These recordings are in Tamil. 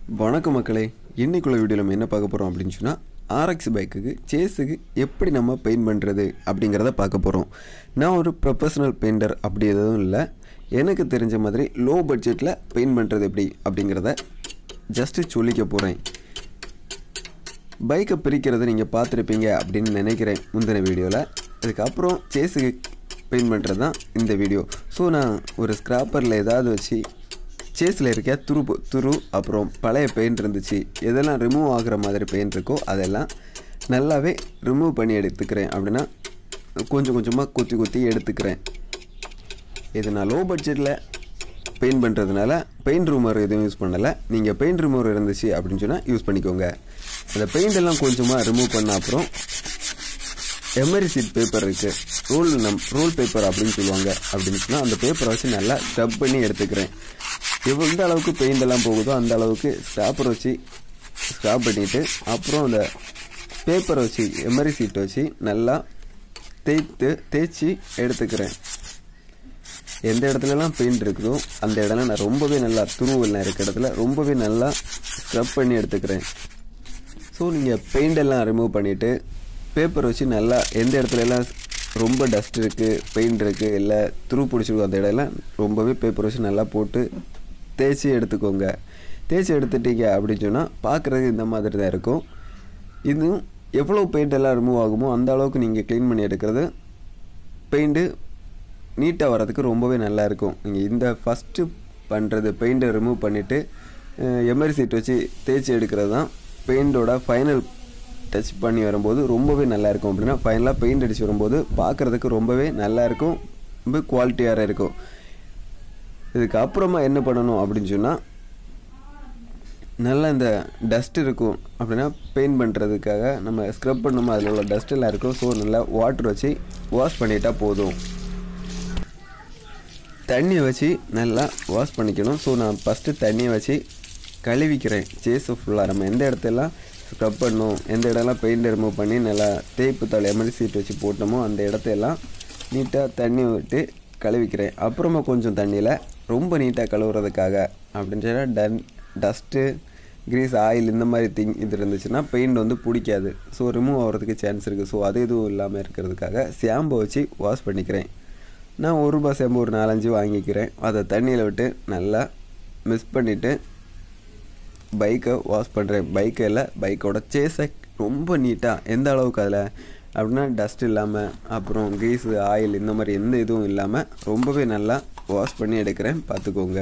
வணக்கம் மக்களே இன்னைக்குள்ள வீடியோவில் நம்ம என்ன பார்க்க போகிறோம் அப்படின்னு சொன்னால் ஆர்எக்ஸ் பைக்குக்கு சேஸுக்கு எப்படி நம்ம பெயிண்ட் பண்ணுறது அப்படிங்கிறத பார்க்க போகிறோம் நான் ஒரு ப்ரொஃபஷனல் பெயிண்டர் அப்படி எதுவும் இல்லை எனக்கு தெரிஞ்ச மாதிரி லோ பட்ஜெட்டில் பெயிண்ட் பண்ணுறது எப்படி அப்படிங்கிறத ஜஸ்ட்டு சொல்லிக்க போகிறேன் பைக்கை பிரிக்கிறத நீங்கள் பார்த்துருப்பீங்க அப்படின்னு நினைக்கிறேன் முந்தின வீடியோவில் அதுக்கப்புறம் சேஸுக்கு பெயிண்ட் பண்ணுறது தான் இந்த வீடியோ ஸோ நான் ஒரு ஸ்க்ராப்பரில் ஏதாவது வச்சு சேஸில் இருக்க துரு பொ- துரு அப்புறம் பழைய பெயிண்ட் இருந்துச்சு எதெல்லாம் ரிமூவ் ஆகுற மாதிரி பெயிண்ட் இருக்கோ அதெல்லாம் நல்லாவே ரிமூவ் பண்ணி எடுத்துக்கிறேன் அப்படின்னா கொஞ்சம் கொஞ்சமாக குத்தி குத்தி எடுத்துக்கிறேன் இது நான் லோ பட்ஜெட்டில் பெயிண்ட் பண்ணுறதுனால பெயிண்ட் ரூமர் எதுவும் யூஸ் பண்ணலை நீங்கள் பெயிண்ட் ரூமர் இருந்துச்சு அப்படின்னு சொன்னால் யூஸ் பண்ணிக்கோங்க அந்த பெயிண்ட் எல்லாம் கொஞ்சமாக ரிமூவ் பண்ண அப்புறம் எமரி சீட் பேப்பர் இருக்குது ரோல் நம் ரோல் பேப்பர் அப்படின்னு சொல்லுவாங்க அப்படின்னு சொன்னால் அந்த பேப்பரை வச்சு நல்லா ஸ்க்ரப் பண்ணி எடுத்துக்கிறேன் எவ்வளோ எந்த அளவுக்கு பெயிண்ட் எல்லாம் போகுதோ அந்த அளவுக்கு ஸ்க்ராப்பர் வச்சு ஸ்க்ராப் பண்ணிவிட்டு அப்புறம் அந்த பேப்பரை வச்சு எமரி சீட் வச்சு நல்லா தேய்த்து தேய்ச்சி எடுத்துக்கிறேன் எந்த இடத்துலலாம் பெயிண்ட் இருக்குதோ அந்த இடம்லாம் நான் ரொம்பவே நல்லா துருவெல்லாம் இருக்க இடத்துல ரொம்பவே நல்லா ஸ்க்ரப் பண்ணி எடுத்துக்கிறேன் ஸோ நீங்கள் பெயிண்ட் எல்லாம் ரிமூவ் பண்ணிவிட்டு பேப்பர் வச்சு நல்லா எந்த இடத்துல எல்லாம் ரொம்ப டஸ்ட் இருக்குது பெயிண்ட் இருக்குது இல்லை துரு பிடிச்சிருக்கும் அந்த இடம்லாம் ரொம்பவே பேப்பர் வச்சு நல்லா போட்டு தேய்ச்சி எடுத்துக்கோங்க தேய்ச்சி எடுத்துட்டீங்க அப்படின்னு சொன்னால் பார்க்குறதுக்கு இந்த மாதிரி தான் இருக்கும் இதுவும் எவ்வளோ பெயிண்ட் எல்லாம் ரிமூவ் ஆகுமோ அந்த அளவுக்கு நீங்கள் க்ளீன் பண்ணி எடுக்கிறது பெயிண்ட்டு நீட்டாக வர்றதுக்கு ரொம்பவே நல்லா இருக்கும் நீங்கள் இந்த ஃபஸ்ட்டு பண்ணுறது பெயிண்ட்டை ரிமூவ் பண்ணிவிட்டு எமரி சீட் வச்சு தேய்ச்சி எடுக்கிறது தான் பெயிண்டோட ஃபைனல் டச் பண்ணி வரும்போது ரொம்பவே நல்லா இருக்கும் அப்படின்னா ஃபைனலாக பெயிண்ட் அடிச்சு வரும்போது பார்க்குறதுக்கு ரொம்பவே நல்லா இருக்கும் ரொம்ப குவாலிட்டியாக இருக்கும் இதுக்கு அப்புறமா என்ன பண்ணணும் அப்படின்னு சொன்னால் நல்லா இந்த டஸ்ட் இருக்கும் அப்படின்னா பெயிண்ட் பண்ணுறதுக்காக நம்ம ஸ்க்ரப் பண்ணுமோ அதில் உள்ள டஸ்ட் எல்லாம் இருக்கும் ஸோ நல்லா வாட்டர் வச்சு வாஷ் பண்ணிட்டா போதும் தண்ணியை வச்சு நல்லா வாஷ் பண்ணிக்கணும் ஸோ நான் ஃபஸ்ட்டு தண்ணியை வச்சு கழுவிக்கிறேன் சேஸு ஃபுல்லாக நம்ம எந்த இடத்தெல்லாம் ஸ்க்ரப் பண்ணணும் எந்த இடம்லாம் பெயிண்ட் ரிமூவ் பண்ணி நல்லா தேய்ப்பு தலை எமரி சீட் வச்சு போட்டோமோ அந்த இடத்தையெல்லாம் நீட்டாக தண்ணி விட்டு கழுவிக்கிறேன் அப்புறமா கொஞ்சம் தண்ணியில் ரொம்ப நீட்டாக கழுவுறதுக்காக அப்படின்னு சொன்னால் டன் டஸ்ட்டு கிரீஸ் ஆயில் இந்த மாதிரி திங் இது இருந்துச்சுன்னா பெயிண்ட் வந்து பிடிக்காது ஸோ ரிமூவ் ஆகிறதுக்கு சான்ஸ் இருக்குது ஸோ அது எதுவும் இல்லாமல் இருக்கிறதுக்காக ஷாம்பை வச்சு வாஷ் பண்ணிக்கிறேன் நான் ஒரு ரூபாய் ஷாம்பு ஒரு நாலஞ்சு வாங்கிக்கிறேன் அதை தண்ணியில் விட்டு நல்லா மிக்ஸ் பண்ணிவிட்டு பைக்கை வாஷ் பண்ணுறேன் பைக்கில் பைக்கோட சேஸை ரொம்ப நீட்டாக எந்த அளவுக்கு அதில் அப்படின்னா டஸ்ட் இல்லாமல் அப்புறம் கிரீஸு ஆயில் இந்த மாதிரி எந்த இதுவும் இல்லாமல் ரொம்பவே நல்லா வாஷ் பண்ணி எடுக்கிறேன் பார்த்துக்கோங்க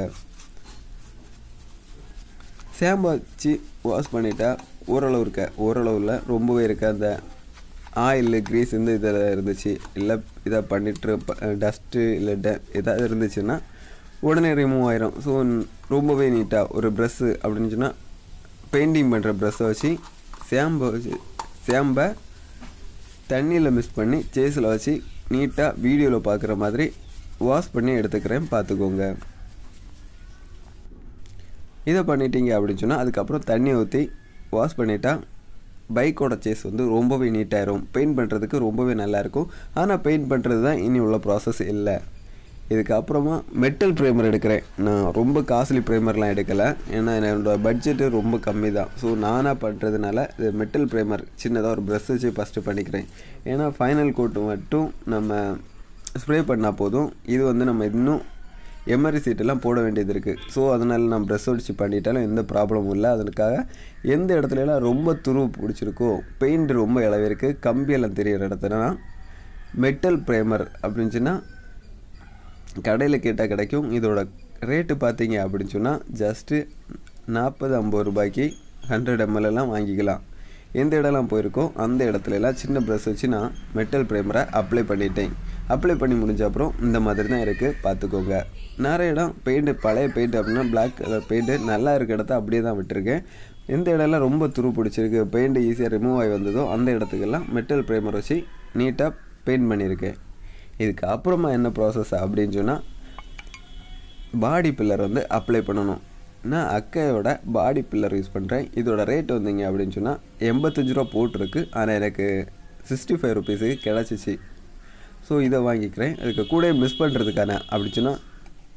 ஷாம்பு வச்சு வாஷ் பண்ணிட்டா ஓரளவு இருக்க ஓரளவில் ரொம்பவே இருக்க அந்த ஆயில் கிரீஸ் இந்த இதில் இருந்துச்சு இல்லை இதை பண்ணிட்டு டஸ்ட்டு இல்லை ட ஏதாவது இருந்துச்சுன்னா உடனே ரிமூவ் ஆயிரும் ஸோ ரொம்பவே நீட்டாக ஒரு ப்ரெஸ்ஸு அப்படின்னு சொன்னால் பெயிண்டிங் பண்ணுற ப்ரெஸ்ஸை வச்சு ஷாம்பை வச்சு ஷாம்பை தண்ணியில் மிக்ஸ் பண்ணி சேஸில் வச்சு நீட்டாக வீடியோவில் பார்க்குற மாதிரி வாஷ் பண்ணி எடுத்துக்கிறேன் பார்த்துக்கோங்க இதை பண்ணிட்டீங்க அப்படின்னு சொன்னால் அதுக்கப்புறம் தண்ணி ஊற்றி வாஷ் பண்ணிட்டா பைக்கோட சேஸ் வந்து ரொம்பவே நீட்டாயிரும் பெயிண்ட் பண்ணுறதுக்கு ரொம்பவே நல்லாயிருக்கும் ஆனால் பெயிண்ட் பண்ணுறது தான் இனி உள்ள ப்ராசஸ் இல்லை இதுக்கப்புறமா மெட்டல் ப்ரைமர் எடுக்கிறேன் நான் ரொம்ப காஸ்ட்லி ப்ரைமர்லாம் எடுக்கலை ஏன்னா என்னோட பட்ஜெட்டு ரொம்ப கம்மி தான் ஸோ நானாக பண்ணுறதுனால இது மெட்டல் ப்ரைமர் சின்னதாக ஒரு ப்ரெஷ் வச்சு ஃபஸ்ட்டு பண்ணிக்கிறேன் ஏன்னா ஃபைனல் கோட்டு மட்டும் நம்ம ஸ்ப்ரே பண்ணால் போதும் இது வந்து நம்ம இன்னும் எம்ஆர்ஐ சீட்டெல்லாம் போட வேண்டியது இருக்குது ஸோ அதனால் நான் ப்ரெஷ் அடித்து பண்ணிட்டாலும் எந்த ப்ராப்ளமும் இல்லை அதற்காக எந்த இடத்துலலாம் ரொம்ப துருவு பிடிச்சிருக்கோ பெயிண்ட் ரொம்ப இளவே இருக்குது கம்பியெல்லாம் தெரியிற இடத்துலலாம் மெட்டல் ப்ரைமர் அப்படின்னு சொன்னால் கடையில் கேட்டால் கிடைக்கும் இதோட ரேட்டு பார்த்தீங்க அப்படின்னு சொன்னால் ஜஸ்ட்டு நாற்பது ஐம்பது ரூபாய்க்கு ஹண்ட்ரட் எம்எல் எல்லாம் வாங்கிக்கலாம் எந்த இடம்லாம் போயிருக்கோ அந்த இடத்துல எல்லாம் சின்ன ப்ரெஷ் வச்சு நான் மெட்டல் ப்ரைமரை அப்ளை பண்ணிட்டேன் அப்ளை பண்ணி முடிஞ்ச அப்புறம் இந்த மாதிரி தான் இருக்குது பார்த்துக்கோங்க நிறைய இடம் பெயிண்ட்டு பழைய பெயிண்ட் அப்படின்னா பிளாக் கலர் பெயிண்ட்டு நல்லா இருக்க இடத்த அப்படியே தான் விட்டுருக்கேன் எந்த இடம்லாம் ரொம்ப துரு பிடிச்சிருக்கு பெயிண்ட் ஈஸியாக ரிமூவ் ஆகி வந்ததோ அந்த இடத்துக்கெல்லாம் மெட்டல் ப்ரைமர் வச்சு நீட்டாக பெயிண்ட் பண்ணியிருக்கேன் இதுக்கு அப்புறமா என்ன ப்ராசஸ் அப்படின்னு சொன்னால் பாடி பில்லர் வந்து அப்ளை பண்ணணும் நான் அக்கையோட பாடி பில்லர் யூஸ் பண்ணுறேன் இதோட ரேட் வந்தீங்க அப்படின்னு சொன்னால் எண்பத்தஞ்சு ரூபா போட்டிருக்கு ஆனால் எனக்கு சிக்ஸ்டி ஃபைவ் ருபீஸுக்கு கிடச்சிச்சு ஸோ இதை வாங்கிக்கிறேன் அதுக்கு கூட மிஸ் பண்ணுறதுக்கான அப்படி சொன்னால்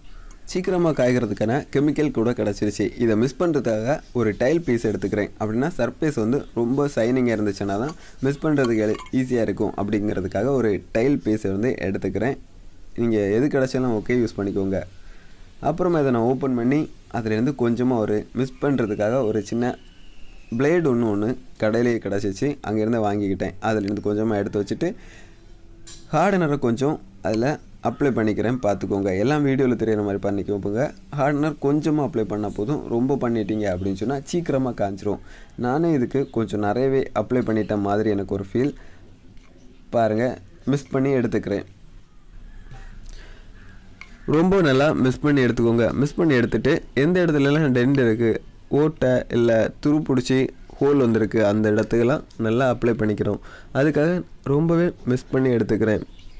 சீக்கிரமாக காய்கிறதுக்கான கெமிக்கல் கூட கிடச்சிருச்சு இதை மிஸ் பண்ணுறதுக்காக ஒரு டைல் பீஸ் எடுத்துக்கிறேன் அப்படின்னா சர்ஃபேஸ் வந்து ரொம்ப சைனிங்காக இருந்துச்சுன்னா தான் மிஸ் பண்ணுறதுக்கு ஈஸியாக இருக்கும் அப்படிங்கிறதுக்காக ஒரு டைல் பீஸை வந்து எடுத்துக்கிறேன் நீங்கள் எது கிடச்சாலும் ஓகே யூஸ் பண்ணிக்கோங்க அப்புறமா இதை நான் ஓப்பன் பண்ணி அதுலேருந்து கொஞ்சமாக ஒரு மிஸ் பண்ணுறதுக்காக ஒரு சின்ன பிளேடு ஒன்று ஒன்று கடையிலேயே கிடச்சிச்சு அங்கேருந்து வாங்கிக்கிட்டேன் அதுலேருந்து கொஞ்சமாக எடுத்து வச்சுட்டு ஹார்டனரை கொஞ்சம் அதில் அப்ளை பண்ணிக்கிறேன் பார்த்துக்கோங்க எல்லாம் வீடியோவில் தெரியிற மாதிரி பண்ணிக்கோங்க ஹார்டனர் கொஞ்சமாக அப்ளை பண்ணால் போதும் ரொம்ப பண்ணிட்டீங்க அப்படின்னு சொன்னால் சீக்கிரமாக காஞ்சிரும் நானே இதுக்கு கொஞ்சம் நிறையவே அப்ளை பண்ணிட்ட மாதிரி எனக்கு ஒரு ஃபீல் பாருங்கள் மிஸ் பண்ணி எடுத்துக்கிறேன் ரொம்ப நல்லா மிஸ் பண்ணி எடுத்துக்கோங்க மிஸ் பண்ணி எடுத்துகிட்டு எந்த இடத்துலலாம் டென்ட் இருக்குது ஓட்டை இல்லை துரு பிடிச்சி ஹோல் வந்திருக்கு அந்த இடத்துக்கெல்லாம் நல்லா அப்ளை பண்ணிக்கிறோம் அதுக்காக ரொம்பவே மிஸ் பண்ணி எடுத்துக்கிறேன்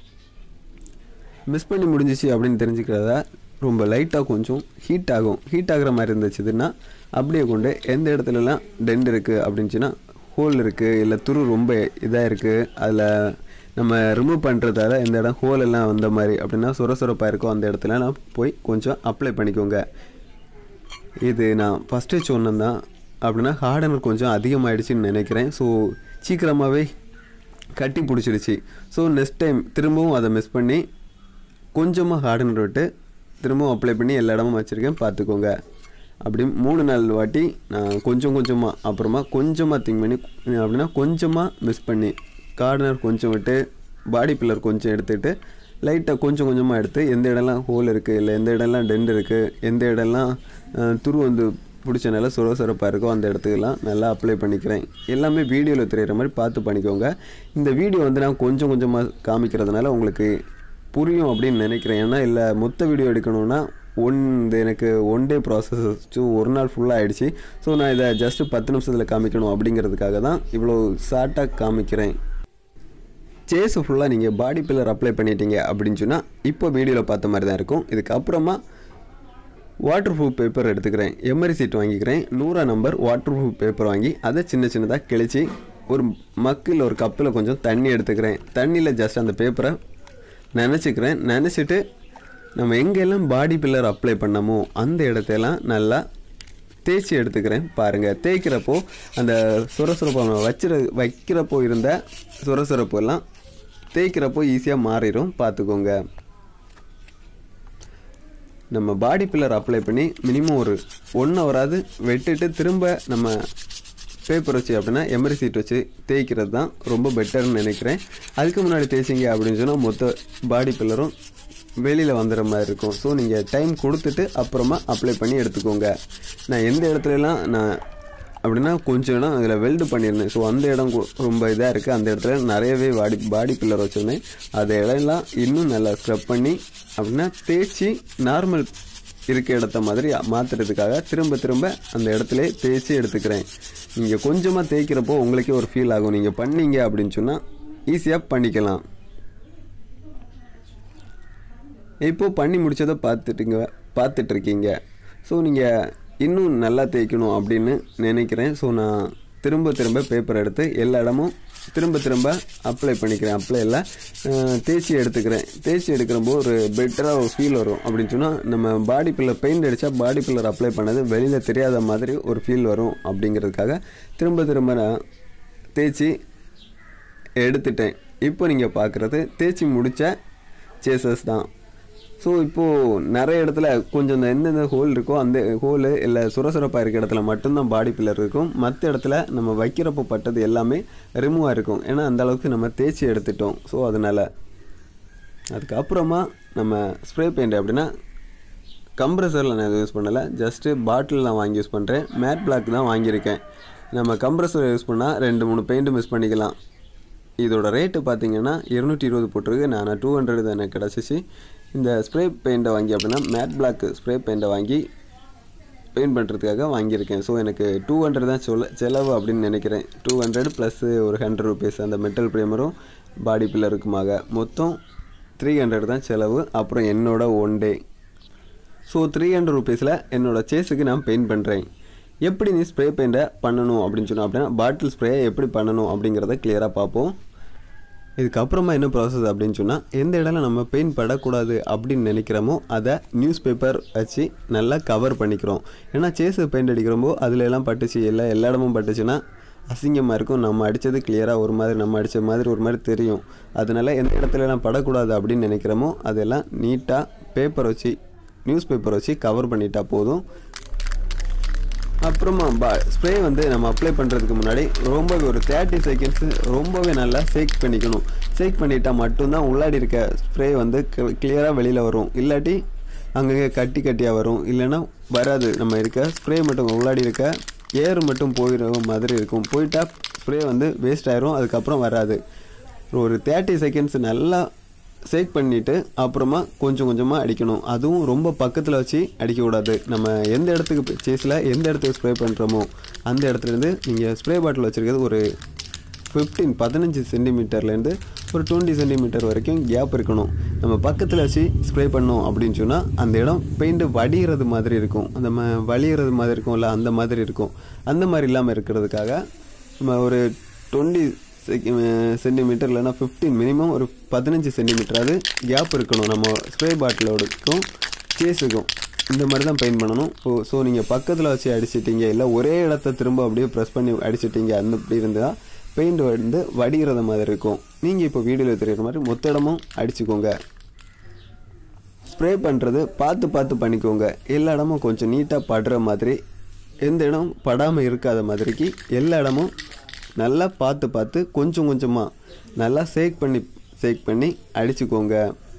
மிஸ் பண்ணி முடிஞ்சிச்சு அப்படின்னு தெரிஞ்சுக்கிறதா ரொம்ப லைட்டாக கொஞ்சம் ஹீட் ஆகும் ஹீட் ஆகிற மாதிரி இருந்துச்சுன்னா அப்படியே கொண்டு எந்த இடத்துலலாம் டென்ட் இருக்குது அப்படின்ச்சுன்னா ஹோல் இருக்குது இல்லை துரு ரொம்ப இதாக இருக்குது அதில் நம்ம ரிமூவ் பண்ணுறதால இந்த இடம் ஹோல் எல்லாம் வந்த மாதிரி அப்படின்னா சுர சுரப்பாக இருக்கும் அந்த இடத்துல நான் போய் கொஞ்சம் அப்ளை பண்ணிக்கோங்க இது நான் ஃபஸ்ட்டு சொன்னது தான் அப்படின்னா ஹார்டனர் கொஞ்சம் அதிகமாகிடுச்சின்னு நினைக்கிறேன் ஸோ சீக்கிரமாகவே கட்டி பிடிச்சிருச்சு ஸோ நெக்ஸ்ட் டைம் திரும்பவும் அதை மிஸ் பண்ணி கொஞ்சமாக ஹார்டனர் விட்டு திரும்பவும் அப்ளை பண்ணி எல்லா இடமும் வச்சுருக்கேன் பார்த்துக்கோங்க அப்படி மூணு நாள் வாட்டி நான் கொஞ்சம் கொஞ்சமாக அப்புறமா கொஞ்சமாக திங்க் பண்ணி அப்படின்னா கொஞ்சமாக மிஸ் பண்ணி கார்டனர் கொஞ்சம் விட்டு பாடி பில்லர் கொஞ்சம் எடுத்துகிட்டு லைட்டாக கொஞ்சம் கொஞ்சமாக எடுத்து எந்த இடம்லாம் ஹோல் இருக்குது இல்லை எந்த இடம்லாம் டெண்ட் இருக்குது எந்த இடம்லாம் அஹ், துரு வந்து பிடிச்சனால சுர சுரப்பாக இருக்கோ அந்த இடத்துக்கெல்லாம் நல்லா அப்ளை பண்ணிக்கிறேன் எல்லாமே வீடியோவில் தெரிகிற மாதிரி பார்த்து பண்ணிக்கோங்க இந்த வீடியோ வந்து நான் கொஞ்சம் கொஞ்சமாக காமிக்கிறதுனால உங்களுக்கு புரியும் அப்படின்னு நினைக்கிறேன் ஏன்னா இல்லை மொத்த வீடியோ எடுக்கணும்னா ஒன் இது எனக்கு ஒன் டே ப்ராசஸ் ஒரு நாள் ஃபுல்லாக ஆயிடுச்சு ஸோ நான் இதை ஜஸ்ட்டு பத்து நிமிஷத்தில் காமிக்கணும் அப்படிங்கிறதுக்காக தான் இவ்வளோ ஷார்ட்டாக காமிக்கிறேன் சேஸு ஃபுல்லாக நீங்கள் பாடி பில்லர் அப்ளை பண்ணிட்டீங்க அப்படின்னு சொன்னால் இப்போ வீடியோவில் பார்த்த மாதிரி தான் இருக்கும் இதுக்கப்புறமா வாட்டர் ப்ரூஃப் பேப்பர் எடுத்துக்கிறேன் எம்ஆரி சீட் வாங்கிக்கிறேன் நூறா நம்பர் வாட்டர் ப்ரூஃப் பேப்பர் வாங்கி அதை சின்ன சின்னதாக கிழிச்சு ஒரு மக்கில் ஒரு கப்பில் கொஞ்சம் தண்ணி எடுத்துக்கிறேன் தண்ணியில் ஜஸ்ட் அந்த பேப்பரை நினச்சிக்கிறேன் நினச்சிட்டு நம்ம எங்கெல்லாம் பாடி பில்லர் அப்ளை பண்ணமோ அந்த இடத்தையெல்லாம் நல்லா தேய்ச்சி எடுத்துக்கிறேன் பாருங்கள் தேய்க்கிறப்போ அந்த சுரசுரப்பை நம்ம வச்சிர வைக்கிறப்போ இருந்த சுரசுரப்பு எல்லாம் தேய்க்கிறப்போ ஈஸியாக மாறிடும் பார்த்துக்கோங்க நம்ம பாடி பில்லர் அப்ளை பண்ணி மினிமம் ஒரு ஒன் ஹவராது வெட்டிட்டு திரும்ப நம்ம பேப்பர் வச்சு அப்படின்னா எமரி சீட் வச்சு தேய்க்கிறது தான் ரொம்ப பெட்டர்னு நினைக்கிறேன் அதுக்கு முன்னாடி தேய்ச்சிங்க அப்படின்னு சொன்னால் மொத்த பாடி பில்லரும் வெளியில் வந்துடுற மாதிரி இருக்கும் ஸோ நீங்கள் டைம் கொடுத்துட்டு அப்புறமா அப்ளை பண்ணி எடுத்துக்கோங்க நான் எந்த இடத்துலலாம் நான் அப்படின்னா கொஞ்சம் இடம் அதில் வெல்டு பண்ணியிருந்தேன் ஸோ அந்த இடம் கு- ரொம்ப இதாக இருக்குது அந்த இடத்துல நிறையவே பாடி பாடி பில்லர் வச்சுருந்தேன் அந்த இடம்லாம் இன்னும் நல்லா ஸ்க்ரப் பண்ணி அப்படின்னா தேய்ச்சி நார்மல் இருக்க இடத்த மாதிரி மாற்றுறதுக்காக திரும்ப திரும்ப அந்த இடத்துல தேய்ச்சி எடுத்துக்கிறேன் நீங்கள் கொஞ்சமாக தேய்க்கிறப்போ உங்களுக்கே ஒரு ஃபீல் ஆகும் நீங்கள் பண்ணீங்க அப்படின்னு சொன்னால் ஈஸியாக பண்ணிக்கலாம் இப்போ பண்ணி முடிச்சதை பார்த்துட்டுங்க பார்த்துட்ருக்கீங்க ஸோ நீங்கள் இன்னும் நல்லா தேய்க்கணும் அப்படின்னு நினைக்கிறேன் ஸோ நான் திரும்ப திரும்ப பேப்பர் எடுத்து எல்லா இடமும் திரும்ப திரும்ப அப்ளை பண்ணிக்கிறேன் அப்ளை இல்லை தேய்ச்சி எடுத்துக்கிறேன் தேய்ச்சி எடுக்கிறப்போ ஒரு பெட்டராக ஒரு ஃபீல் வரும் அப்படின்னு சொன்னால் நம்ம பாடி பில்லர் பெயிண்ட் அடித்தா பாடி பில்லர் அப்ளை பண்ணது வெளியில் தெரியாத மாதிரி ஒரு ஃபீல் வரும் அப்படிங்கிறதுக்காக திரும்ப திரும்ப நான் தேய்ச்சி எடுத்துட்டேன் இப்போ நீங்கள் பார்க்குறது தேய்ச்சி முடித்த சேசஸ் தான் ஸோ இப்போது நிறைய இடத்துல கொஞ்சம் இந்த எந்தெந்த ஹோல் இருக்கோ அந்த ஹோலு இல்லை சுரசுரப்பாக இருக்க இடத்துல மட்டும்தான் பாடி பில்லர் இருக்கும் மற்ற இடத்துல நம்ம வைக்கிறப்போ பட்டது எல்லாமே ரிமூவ் ஆகிருக்கும் ஏன்னா அந்த அளவுக்கு நம்ம தேய்ச்சி எடுத்துட்டோம் ஸோ அதனால் அதுக்கப்புறமா நம்ம ஸ்ப்ரே பெயிண்ட் அப்படின்னா கம்ப்ரஸரில் நான் எதுவும் யூஸ் பண்ணலை ஜஸ்ட்டு பாட்டில் நான் வாங்கி யூஸ் பண்ணுறேன் மேட் பிளாக் தான் வாங்கியிருக்கேன் நம்ம கம்ப்ரஸர் யூஸ் பண்ணால் ரெண்டு மூணு பெயிண்ட் மிஸ் பண்ணிக்கலாம் இதோட ரேட்டு பார்த்தீங்கன்னா இருநூற்றி இருபது போட்டிருக்கு நான் டூ ஹண்ட்ரட் தான் எனக்கு கிடச்சிச்சு இந்த ஸ்ப்ரே பெயிண்ட்டை வாங்கி அப்படின்னா மேட் பிளாக் ஸ்ப்ரே பெயிண்ட்டை வாங்கி பெயிண்ட் பண்ணுறதுக்காக வாங்கியிருக்கேன் ஸோ எனக்கு டூ ஹண்ட்ரட் தான் சொல்ல செலவு அப்படின்னு நினைக்கிறேன் டூ ஹண்ட்ரட் ப்ளஸ்ஸு ஒரு ஹண்ட்ரட் ருபீஸ் அந்த மெட்டல் ப்ரேமரும் பாடி பில்லருக்குமாக மொத்தம் த்ரீ ஹண்ட்ரட் தான் செலவு அப்புறம் என்னோட one day so three hundred ருபீஸில் என்னோட சேஸுக்கு நான் பெயிண்ட் பண்ணுறேன் எப்படி நீ ஸ்ப்ரே பெயிண்ட்டை பண்ணணும் அப்படின்னு சொன்னோம் அப்படின்னா பாட்டில் ஸ்ப்ரேயை எப்படி பண்ணணும் அப்படிங்கிறத கிளியராக பார்ப்போம் இதுக்கப்புறமா என்ன ப்ராசஸ் அப்படின்னு சொன்னால் எந்த இடத்துல நம்ம பெயிண்ட் படக்கூடாது அப்படின்னு நினைக்கிறோமோ அதை நியூஸ் பேப்பர் வச்சு நல்லா கவர் பண்ணிக்கிறோம் ஏன்னா சேஸு பெயிண்ட் அடிக்கிறப்போ அதில் எல்லாம் பட்டுச்சு எல்லா எல்லா இடமும் பட்டுச்சுன்னா அசிங்கமாக இருக்கும் நம்ம அடித்தது கிளியராக ஒரு மாதிரி நம்ம அடித்த மாதிரி ஒரு மாதிரி தெரியும் அதனால எந்த இடத்துலலாம் படக்கூடாது அப்படின்னு நினைக்கிறோமோ அதெல்லாம் நீட்டாக பேப்பர் வச்சு நியூஸ் பேப்பர் வச்சு கவர் பண்ணிட்டா போதும் அப்புறமா பா ஸ்ப்ரே வந்து நம்ம அப்ளை பண்ணுறதுக்கு முன்னாடி ரொம்பவே ஒரு தேர்ட்டி செகண்ட்ஸ் ரொம்பவே நல்லா சேக் பண்ணிக்கணும் சேக் பண்ணிட்டா மட்டும்தான் உள்ளாடி இருக்க ஸ்ப்ரே வந்து கிளியராக வெளியில் வரும் இல்லாட்டி அங்கங்கே கட்டி கட்டியாக வரும் இல்லைன்னா வராது நம்ம இருக்க ஸ்ப்ரே மட்டும் உள்ளாடி இருக்க ஏர் மட்டும் போயிடுற மாதிரி இருக்கும் போயிட்டா ஸ்ப்ரே வந்து வேஸ்ட் ஆயிரும் அதுக்கப்புறம் வராது ஒரு தேர்ட்டி செகண்ட்ஸ் நல்லா சேக் பண்ணிவிட்டு அப்புறமா கொஞ்சம் கொஞ்சமாக அடிக்கணும் அதுவும் ரொம்ப பக்கத்தில் வச்சு அடிக்கக்கூடாது நம்ம எந்த இடத்துக்கு சேஸில் எந்த இடத்துக்கு ஸ்ப்ரே பண்ணுறோமோ அந்த இடத்துலேருந்து நீங்கள் ஸ்ப்ரே பாட்டில் வச்சுருக்கிறது ஒரு ஃபிஃப்டீன் பதினஞ்சு சென்டிமீட்டர்லேருந்து ஒரு டுவெண்ட்டி சென்டிமீட்டர் வரைக்கும் கேப் இருக்கணும் நம்ம பக்கத்தில் வச்சு ஸ்ப்ரே பண்ணோம் அப்படின்னு சொன்னால் அந்த இடம் பெயிண்ட்டு வடிகிறது மாதிரி இருக்கும் அந்த ம வலிகிறது மாதிரி இருக்கும்ல அந்த மாதிரி இருக்கும் அந்த மாதிரி இல்லாமல் இருக்கிறதுக்காக நம்ம ஒரு டுவெண்ட்டி சென்டிமீட்டர் இல்லைனா ஃபிஃப்டீன் மினிமம் ஒரு பதினஞ்சு சென்டிமீட்டராவது கேப் இருக்கணும் நம்ம ஸ்ப்ரே பாட்டிலோடுக்கும் சேஸுக்கும் இந்த மாதிரி தான் பெயிண்ட் பண்ணணும் ஸோ ஸோ நீங்கள் பக்கத்தில் வச்சு அடிச்சிட்டீங்க இல்லை ஒரே இடத்த திரும்ப அப்படியே ப்ரெஸ் பண்ணி அடிச்சிட்டீங்க அந்த இப்படி இருந்தால் பெயிண்ட் வந்து வடிகிறது மாதிரி இருக்கும் நீங்கள் இப்போ வீடியோவில் தெரியுற மாதிரி மொத்த இடமும் அடிச்சுக்கோங்க ஸ்ப்ரே பண்ணுறது பார்த்து பார்த்து பண்ணிக்கோங்க எல்லா இடமும் கொஞ்சம் நீட்டாக படுற மாதிரி எந்த இடம் படாமல் இருக்காத மாதிரிக்கு எல்லா இடமும் நல்லா பார்த்து பார்த்து கொஞ்சம் கொஞ்சமாக நல்லா சேக் பண்ணி சேக் பண்ணி அடிச்சுக்கோங்க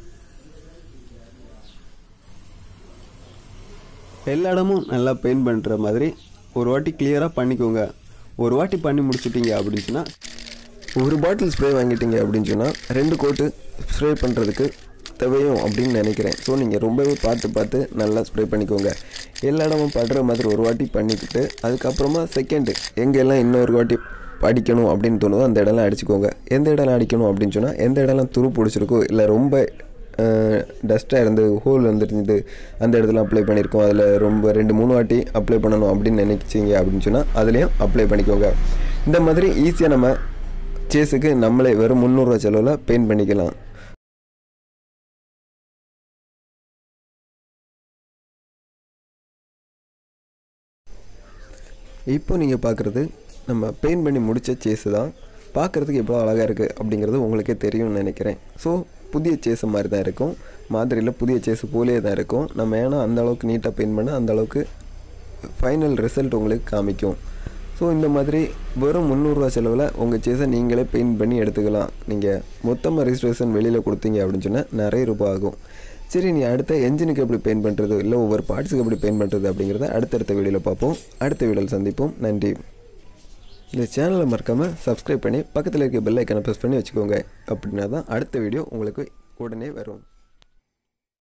எல்லா இடமும் நல்லா பெயிண்ட் பண்ணுற மாதிரி ஒரு வாட்டி கிளியராக பண்ணிக்கோங்க ஒரு வாட்டி பண்ணி முடிச்சிட்டிங்க அப்படின்னு சொன்னால் ஒரு பாட்டில் ஸ்ப்ரே வாங்கிட்டீங்க அப்படின்னு சொன்னால் ரெண்டு கோட்டு ஸ்ப்ரே பண்ணுறதுக்கு தேவையும் அப்படின்னு நினைக்கிறேன் ஸோ நீங்கள் ரொம்பவே பார்த்து பார்த்து நல்லா ஸ்ப்ரே பண்ணிக்கோங்க எல்லா இடமும் படுற மாதிரி ஒரு வாட்டி பண்ணிக்கிட்டு அதுக்கப்புறமா செகண்டு எங்கெல்லாம் இன்னொரு வாட்டி அடிக்கணும் அப்படின்னு தோணுதோ அந்த இடம்லாம் அடிச்சுக்கோங்க எந்த இடம்லாம் அடிக்கணும் அப்படின்னு சொன்னால் எந்த இடம்லாம் துரு பிடிச்சிருக்கோ இல்லை ரொம்ப டஸ்ட்டாக இருந்து ஹோல் வந்துருந்தது அந்த இடத்துல அப்ளை பண்ணியிருக்கோம் அதில் ரொம்ப ரெண்டு மூணு வாட்டி அப்ளை பண்ணணும் அப்படின்னு நினைச்சிங்க அப்படின்னு சொன்னால் அதுலேயும் அப்ளை பண்ணிக்கோங்க இந்த மாதிரி ஈஸியாக நம்ம சேஸுக்கு நம்மளே வெறும் முந்நூறுரூவா செலவில் பெயிண்ட் பண்ணிக்கலாம் இப்போ நீங்கள் பார்க்குறது நம்ம பெயிண்ட் பண்ணி முடித்த சேஸு தான் பார்க்குறதுக்கு எவ்வளோ அழகாக இருக்குது அப்படிங்கிறது உங்களுக்கே தெரியும்னு நினைக்கிறேன் ஸோ புதிய சேஸு மாதிரி தான் இருக்கும் மாதிரியில் புதிய சேஸு போலே தான் இருக்கும் நம்ம ஏன்னா அந்த அளவுக்கு நீட்டாக பெயிண்ட் பண்ணால் அந்த அளவுக்கு ஃபைனல் ரிசல்ட் உங்களுக்கு காமிக்கும் ஸோ இந்த மாதிரி வெறும் முந்நூறுரூவா செலவில் உங்கள் சேஸை நீங்களே பெயிண்ட் பண்ணி எடுத்துக்கலாம் நீங்கள் மொத்தமாக ரிஜிஸ்ட்ரேஷன் வெளியில் கொடுத்தீங்க அப்படின்னு சொன்னால் நிறைய ரூபாய் ஆகும் சரி நீ அடுத்த என்ஜினுக்கு எப்படி பெயிண்ட் பண்ணுறது இல்லை ஒவ்வொரு பார்ட்ஸுக்கு எப்படி பெயிண்ட் பண்ணுறது அப்படிங்கிறத அடுத்தடுத்த வீடியோவில் பார்ப்போம் அடுத்த வீடியோவில் சந்திப்போம் நன்றி இந்த சேனலை மறக்காமல் சப்ஸ்கிரைப் பண்ணி பக்கத்தில் இருக்க பெல் ஐக்கனை ப்ரெஸ் பண்ணி வச்சுக்கோங்க அப்படின்னா தான் அடுத்த வீடியோ உங்களுக்கு உடனே வரும்